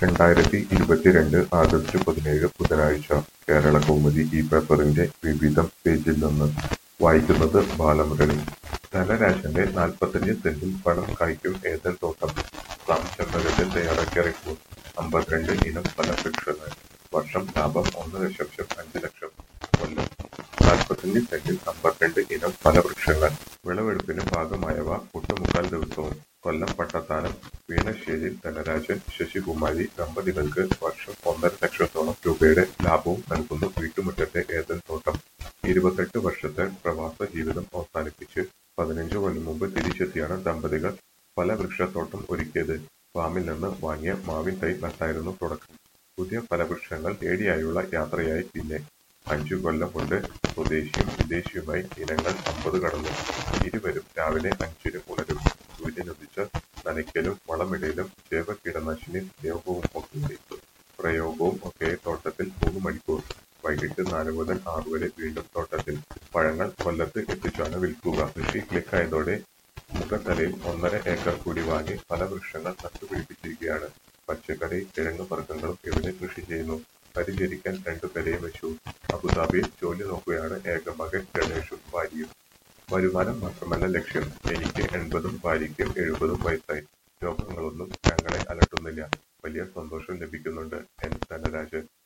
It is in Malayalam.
രണ്ടായിരത്തി ഇരുപത്തിരണ്ട് ആഗസ്റ്റ് പതിനേഴ് ബുധനാഴ്ച കേരളകൗമുദി ഈ പേപ്പറിന്റെ വിവിധം പേജിൽ നിന്ന് വായിക്കുന്നത് ബാലമുരളി ധനരാജന്റെ നാൽപ്പത്തഞ്ച് സെന്റിൽ പണം കായ്ക്കും ഏദൻ തോട്ടം സാം ചെമ്പകത്തിൽ തയ്യാറാക്കിയ റിപ്പോർട്ട് അമ്പത്തിരണ്ട് ഇനം ഫലവൃക്ഷങ്ങൾ വർഷം ലാഭം ഒന്ന് ദശാംശം അഞ്ച് ലക്ഷം കൊല്ലം നാൽപ്പത്തഞ്ച് സെന്റിൽ അമ്പത്തിരണ്ട് ഇനം ഫലവൃക്ഷങ്ങൾ വിളവെടുപ്പിന് പാകമായവ ഒട്ടുമുക്കാൽ ദിവസവും കൊല്ലം പട്ടത്താനം വീണശ്ശേരിയിൽ ധനരാജൻ ശശികുമാരി ദമ്പതികൾക്ക് വർഷം ഒന്നര ലക്ഷത്തോളം രൂപയുടെ ലാഭവും നൽകുന്നു വീട്ടുമുറ്റത്തെ ഏദൻ തോട്ടം ഇരുപത്തെട്ട് വർഷത്തെ പ്രവാസ ജീവിതം അവസാനിപ്പിച്ച് പതിനഞ്ച് കൊല്ലം മുമ്പ് തിരിച്ചെത്തിയാണ് ദമ്പതികൾ ഫലവൃക്ഷത്തോട്ടം ഒരുക്കിയത് ഫാമിൽ നിന്ന് വാങ്ങിയ മാവിൻ തൈ നട്ടായിരുന്നു തുടക്കം പുതിയ ഫലവൃക്ഷങ്ങൾ തേടിയായുള്ള യാത്രയായി പിന്നെ അഞ്ചു കൊല്ലം കൊണ്ട് സ്വദേശിയും വിദേശിയുമായി ഇനങ്ങൾ അമ്പത് കടന്നു ഇരുവരും രാവിലെ അഞ്ചിന് ഉണരും സൂര്യനുദിച്ച് നനയ്ക്കലും വളമിടയിലും ജൈവ കീടനാശിനി പ്രയോഗവും ഒക്കെ പ്രയോഗവും ഒക്കെ തോട്ടത്തിൽ മൂന്ന് മണിക്കൂർ വൈകിട്ട് നാല് മുതൽ ആറ് വരെ വീണ്ടും തോട്ടത്തിൽ പഴങ്ങൾ കൊല്ലത്ത് എത്തിച്ചാണ് വിൽക്കുക കൃഷി ക്ലിക്കായതോടെ മുഖത്തലയിൽ ഒന്നര ഏക്കർ കൂടി വാങ്ങി ഫലവൃക്ഷങ്ങൾ നട്ടുപിടിപ്പിച്ചിരിക്കുകയാണ് പച്ചക്കറി കിഴങ്ങ് വർഗ്ഗങ്ങളും ഇവിടെ കൃഷി ചെയ്യുന്നു പരിചരിക്കാൻ രണ്ടു പേരെയും വെച്ചു അബുദാബിയിൽ ജോലി നോക്കുകയാണ് ഏക മകൻ ഗണേഷും ഭാര്യയും വരുമാനം മാത്രമല്ല ലക്ഷ്യം എനിക്ക് എൺപതും ഭാര്യയ്ക്ക് എഴുപതും വയസ്സായി രോഗങ്ങളൊന്നും ഞങ്ങളെ അലട്ടുന്നില്ല വലിയ സന്തോഷം ലഭിക്കുന്നുണ്ട് എൻ ധനരാജൻ